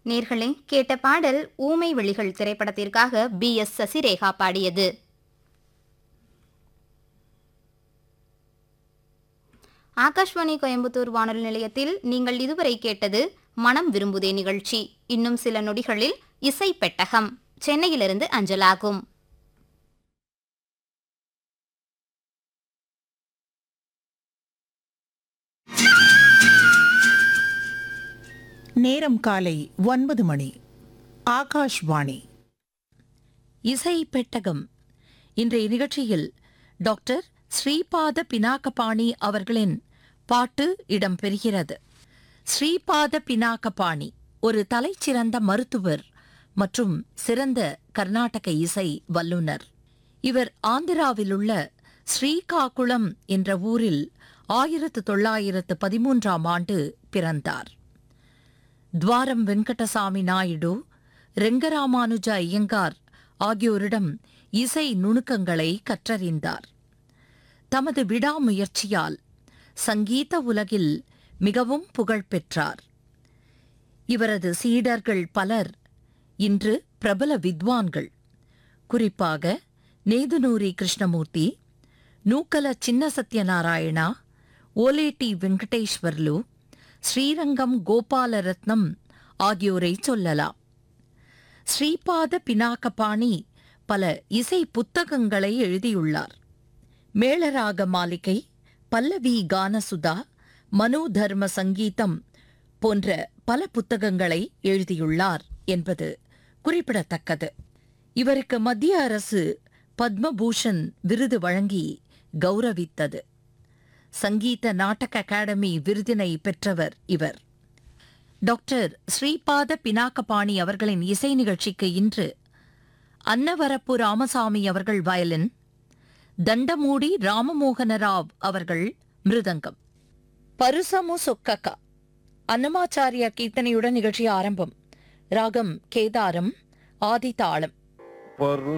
நேர்களே கேட்ட பாடல் ஊமை வெளிகள் திரைப்படத்திற்காக பி எஸ் சசிரேகா பாடியது ஆகாஷ்வாணி கோயம்புத்தூர் வானொலி நிலையத்தில் நீங்கள் இதுவரை கேட்டது மனம் விரும்புதே நிகழ்ச்சி இன்னும் சில நொடிகளில் இசை பெட்டகம் சென்னையிலிருந்து அஞ்சலாகும் நேரம் காலை ஒன்பது மணி ஆகாஷ்வாணி இசை பெட்டகம் இன்றைய நிகழ்ச்சியில் டாக்டர் ஸ்ரீபாத பினாகபாணி அவர்களின் பாட்டு இடம்பெறுகிறது ஸ்ரீபாத பினாகபாணி ஒரு தலைச்சிறந்த மருத்துவர் மற்றும் சிறந்த கர்நாடக இசை வல்லுனர் இவர் ஆந்திராவிலுள்ள ஸ்ரீகாகுளம் என்ற ஊரில் ஆயிரத்து தொள்ளாயிரத்து பதிமூன்றாம் ஆண்டு பிறந்தார் துவாரம் வெங்கடசாமி நாயுடு ரெங்கராமானுஜ ஐயங்கார் ஆகியோரிடம் இசை நுணுக்கங்களை கற்றறிந்தார் தமது விடாமுயற்சியால் சங்கீத உலகில் மிகவும் புகழ் பெற்றார் இவரது சீடர்கள் பலர் இன்று பிரபல வித்வான்கள் குறிப்பாக நேதுநூரி கிருஷ்ணமூர்த்தி நூக்கல சின்ன சத்யநாராயணா ஓலேட்டி வெங்கடேஸ்வர்லு ஸ்ரீரங்கம் கோபாலரத்னம் ஆகியோரை சொல்லலாம் ஸ்ரீபாத பினாகபாணி பல இசை புத்தகங்களை எழுதியுள்ளார் மேளராக மாளிகை பல்லவி கானசுதா மனு தர்ம சங்கீதம் போன்ற பல புத்தகங்களை எழுதியுள்ளார் என்பது குறிப்பிடத்தக்கது இவருக்கு மத்திய அரசு பத்மபூஷன் விருது வழங்கி கௌரவித்தது சங்கீத நாடக அகாடமி விருதினை பெற்றவர் இவர் டாக்டர் ஸ்ரீபாத பினாகபாணி அவர்களின் இசை நிகழ்ச்சிக்கு இன்று அன்னவரப்பு ராமசாமி அவர்கள் வயலின் தண்டமூடி ராமமோகன ராவ் அவர்கள் மிருதங்கம் பருசமு சொக்கக அன்னமாச்சாரியா கீர்த்தனையுடன் நிகழ்ச்சி ஆரம்பம் ராகம் கேதாரம் ஆதிதாளம் பரு